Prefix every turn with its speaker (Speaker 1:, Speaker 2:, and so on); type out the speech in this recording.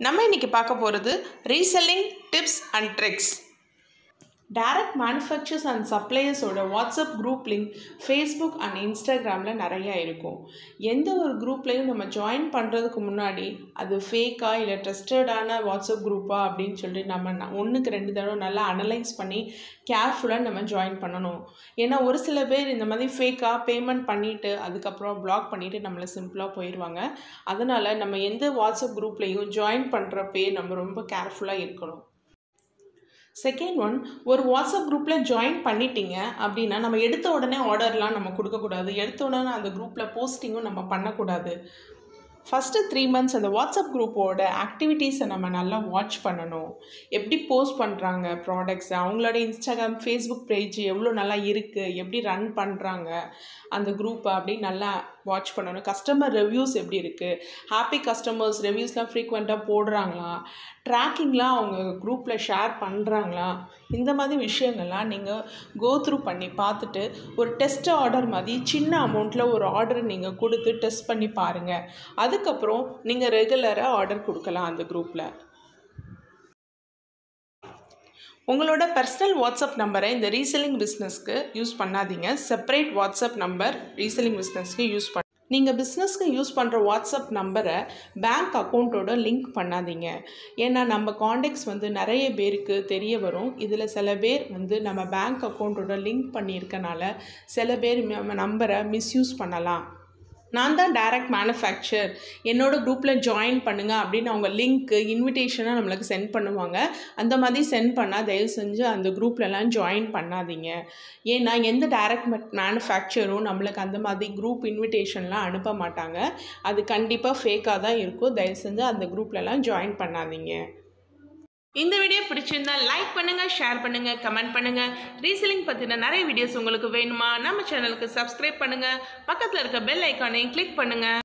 Speaker 1: நம்ம இன்னைக்கு பார்க்க போகிறது reselling tips and tricks direct manufacturers and சப்ளையர்ஸோட WhatsApp group link Facebook and இன்ஸ்டாகிராமில் நிறையா இருக்கும் எந்த ஒரு குரூப்லேயும் நம்ம ஜாயின் பண்ணுறதுக்கு முன்னாடி அது ஃபேக்கா இல்லை ட்ரஸ்டடான வாட்ஸ்அப் குரூப்பா அப்படின்னு சொல்லிட்டு நம்ம ந- ஒன்றுக்கு ரெண்டு தடவை நல்லா அனலைஸ் பண்ணி கேர்ஃபுல்லாக நம்ம ஜாயின் பண்ணணும் ஏன்னா ஒரு சில பேர் இந்த மாதிரி ஃபேக்காக பேமெண்ட் பண்ணிவிட்டு அதுக்கப்புறம் பிளாக் பண்ணிவிட்டு நம்மளை சிம்பிளாக போயிடுவாங்க அதனால் நம்ம எந்த வாட்ஸ்அப் குரூப்லேயும் ஜாயின் பண்ணுறப்பே நம்ம ரொம்ப கேர்ஃபுல்லாக இருக்கணும் செகண்ட் ஒன் ஒரு வாட்ஸ்அப் குரூப்பில் ஜாயின் பண்ணிட்டீங்க அப்படின்னா நம்ம எடுத்த உடனே ஆர்டர்லாம் நம்ம கொடுக்கக்கூடாது எடுத்த உடனே அந்த குரூப்பில் போஸ்டிங்கும் நம்ம பண்ணக்கூடாது ஃபஸ்ட்டு த்ரீ மந்த்ஸ் அந்த வாட்ஸ்அப் குரூப்போட ஆக்டிவிட்டீஸை நம்ம நல்லா வாட்ச் பண்ணணும் எப்படி போஸ்ட் பண்ணுறாங்க ப்ராடக்ட்ஸ் அவங்களோட இன்ஸ்டாகிராம் ஃபேஸ்புக் பேஜ் எவ்வளோ நல்லா இருக்குது எப்படி ரன் பண்ணுறாங்க அந்த குரூப்பை அப்படின்னு நல்லா வாட்ச் பண்ணணும் கஸ்டமர் ரிவ்யூஸ் எப்படி இருக்குது ஹாப்பி கஸ்டமர்ஸ் ரிவ்யூஸ்லாம் ஃப்ரீக்வெண்ட்டாக போடுறாங்களா ட்ராக்கிங்லாம் அவங்க குரூப்பில் ஷேர் பண்ணுறாங்களா இந்த மாதிரி விஷயங்கள்லாம் நீங்கள் கோ த்ரூ பண்ணி பார்த்துட்டு ஒரு டெஸ்ட் ஆர்டர் மாதிரி சின்ன அமௌண்ட்டில் ஒரு ஆர்டர் நீங்கள் கொடுத்து டெஸ்ட் பண்ணி பாருங்கள் அதுக்கப்புறம் நீங்கள் ரெகுலராக ஆர்டர் கொடுக்கலாம் அந்த குரூப்பில் உங்களோட பர்சனல் வாட்ஸ்அப் நம்பரை இந்த ரீசெல்லிங் பிஸ்னஸ்க்கு யூஸ் பண்ணாதீங்க செப்பரேட் வாட்ஸ்அப் நம்பர் ரீசெல்லிங் பிஸ்னஸ்க்கு யூஸ் பண்ண நீங்கள் பிஸ்னஸ்க்கு யூஸ் பண்ணுற வாட்ஸ்அப் நம்பரை பேங்க் அக்கௌண்ட்டோட லிங்க் பண்ணாதீங்க ஏன்னா நம்ம காண்டாக்ட்ஸ் வந்து நிறைய பேருக்கு தெரிய வரும் இதில் சில பேர் வந்து நம்ம பேங்க் அக்கௌண்ட்டோட லிங்க் பண்ணியிருக்கனால சில பேர் நம்ம நம்பரை மிஸ்யூஸ் பண்ணலாம் நான் தான் டைரக்ட் மேனுஃபேக்சர் என்னோட குரூப்பில் ஜாயின் பண்ணுங்க அப்படின்னு அவங்க லிங்க்கு இன்விடேஷனாக நம்மளுக்கு சென்ட் பண்ணுவாங்க அந்த மாதிரி சென்ட் பண்ணால் தயவு செஞ்சு அந்த குரூப்லலாம் ஜாயின் பண்ணாதீங்க ஏன்னா எந்த டைரக்ட் மேனுஃபேக்சரும் நம்மளுக்கு அந்த மாதிரி குரூப் இன்விடேஷன்லாம் அனுப்ப மாட்டாங்க அது கண்டிப்பாக ஃபேக்காக தான் இருக்கும் தயவு செஞ்சு அந்த குரூப்லலாம் ஜாயின் பண்ணாதீங்க இந்த வீடியோ பிடிச்சிருந்தா லைக் பண்ணுங்க ஷேர் பண்ணுங்க கமெண்ட் பண்ணுங்க ரீசெல்லிங் பத்தின நிறைய வீடியோஸ் உங்களுக்கு வேணுமா நம்ம சேனலுக்கு சப்ஸ்கிரைப் பண்ணுங்க பக்கத்தில் இருக்க பெல் ஐக்கானையும் கிளிக் பண்ணுங்க